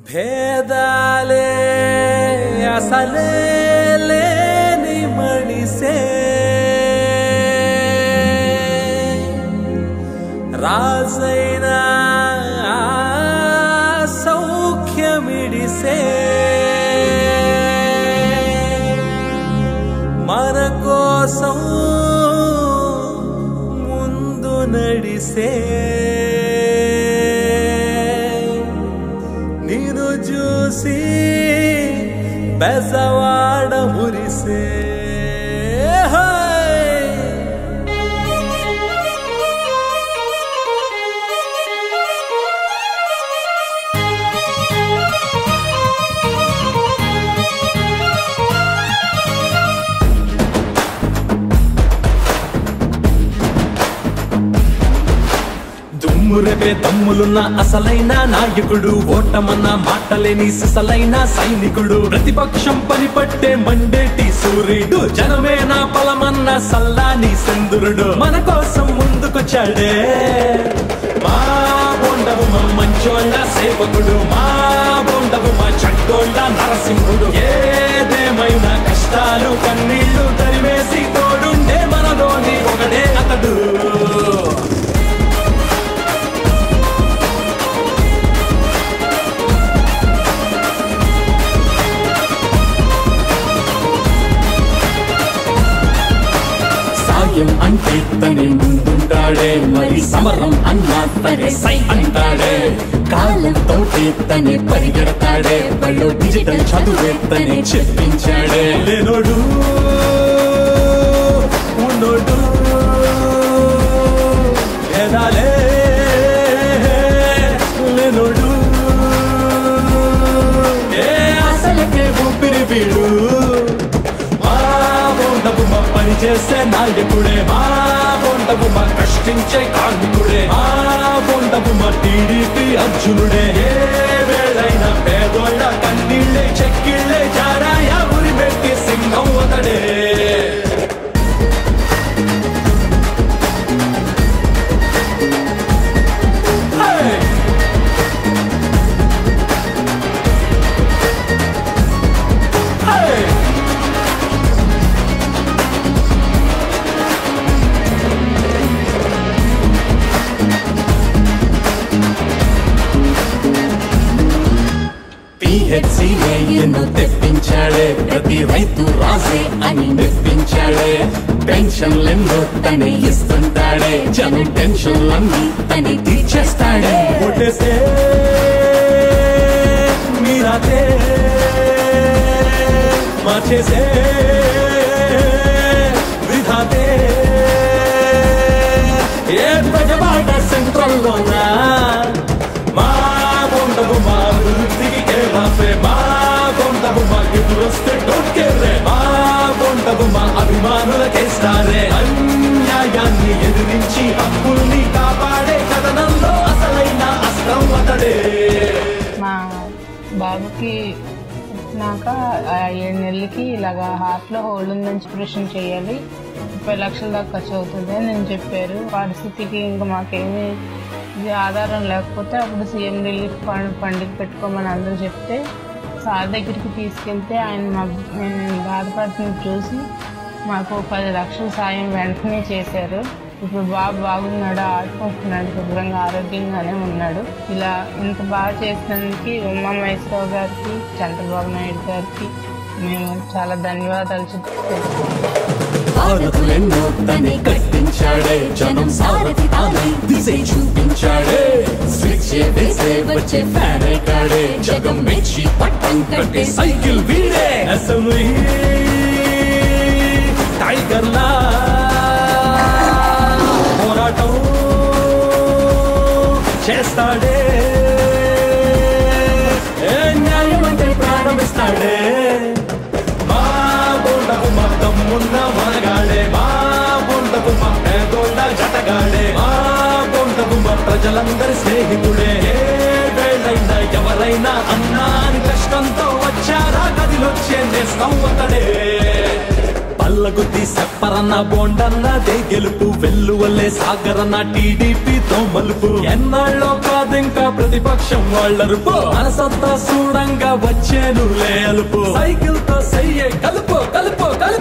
భేదాలే అసలే లేని మడిసే రాజైన సౌఖ్యమిడిసే మన కోసం ముందు నడిసే నేను చూసి బెజవాడ మురిసే హై! దుమ్మురెపే దమ్ములున్న అసలైన నాయకుడు ఓటమన్న మాటలేని సిసలైన సైనికుడు ప్రతిపక్షం పనిపట్టే మండేటి సూర్యుడు జనమే నా బలమన్న సల్లాని చంద్రుడు మన కోసం ముందుకొచ్చాడే మా బొండవు మా మంచోళ్ళ సేవకుడు మా బొండవు మా చట్టోళ్ళ నరసింహుడు ఏదేమైనా కష్టాలు కన్నీళ్లు తరివేసి తోడుండే మనలోని ఒకడే అతడు సాయం అంటే తనే ముందుంటాడే మరి సమరం అన్నా తనే సై అంటాడే కాలంతో తనే పరిగెడతాడే బళ్ళు డిజిటల్ చదువే తనే చెప్పించాడే లేనోడు ఉన్నోడు ఎదాలే లేనోడు ఏ అసలకే ఊపిరి వీడు మా బొండపు మా పని చేసే నాయకుడే మా బొండపు మా కష్టించే కార్మికుడే మా బొండపు మా టీడీపీ అర్జునుడే ఏ వేళైనా పేదోళ్ళ కన్నీళ్ళే చెక్కిళ్ళే జారాయ ఉరి పెట్టి సింహం అతడే Hey! Hey! పిహెచ్సి ఎన్నో తెప్పించాడే ప్రతి రైతు రాసే అని మెప్పించాడే పెన్షన్లెన్నో తనే ఇస్తుంటాడే జనం టెన్షన్లన్నీ తనే తీర్చేస్తాడే ఓటేస్తే మీరాతే మార్చేసే విధాతే ఏ ప్రజబాట సెంట్రల్లోనా మా బొండవు మా వృత్తికి కేరాసే మా బొండవు మా ఎదురొస్తే డొక్కేరే మా బొండవు మా అభిమానులకేస్తారే అన్యాయాన్ని ఎదిరించి హక్కుల్ని కాపాడే కథనంలో అసలైన అస్త్రం అతడే మా బాబుకి పుట్టినాక ఆ ఏడు నెలలకి ఇలాగా హార్ట్లో హోల్ ఉందని ఆపరేషన్ చేయాలి ముప్పై లక్షల దాకా ఖర్చు అవుతుంది అని నేను చెప్పారు పరిస్థితికి ఇంకా మాకేమీ ఇది ఆధారం లేకపోతే అప్పుడు సీఎం రిలీఫ్ ఫండ్ ఫండ్కి పెట్టుకోమని అందరూ చెప్తే సార్ దగ్గరికి తీసుకెళ్తే ఆయన మా నేను బాధపడుతుంది చూసి మాకు పది లక్షల సాయం వెంటనే చేశారు ఇప్పుడు బాబు బాగున్నాడు ఆడుకుంటున్నాడు శుభ్రంగా ఆరోగ్యంగానే ఉన్నాడు ఇలా ఇంత బాగా చేసినందుకు ఉమా మహేశ్వరరావు గారికి చంద్రబాబు నాయుడు గారికి మేము చాలా ధన్యవాదాలు చెప్తున్నాం భారతులెన్నో తనే కట్టించాడే జనం సారథి తానై దిశే చూపించాడే స్విచ్ వేసే వచ్చే ఫ్యాన్ కాడే జగం మెచ్చి పట్టం కట్టే సైకిల్ వీడే అసెంబ్లీ టైగర్లా పోరాటం చేస్తాడే ఏ న్యాయం అంటే ప్రారంభిస్తాడే మా బొండకు మా తమ్మున్న మనగాడే మా బొండకు మా పేదోళ్ళ జతగాడే మా బొండకు మా ప్రజలందరి స్నేహితుడే ఏ వేళైనా ఎవరైనా అన్నా అని కష్టంతో వచ్చారా గదిలొచ్చే నేస్తం అతడే బల్లగుద్ది సెప్పరన్న బోండన్నదే గెలుపు వెల్లువల్లే సాగరన్న టీడీపీతో మలుపు ఎన్నాళ్ళో కాదింకా ప్రతిపక్షం వాళ్ళరుపు మనసంతా చూడంగా వచ్చేను లే అలుపు సైకిల్ తో సయ్యే కలుపు కలుపు కలుపు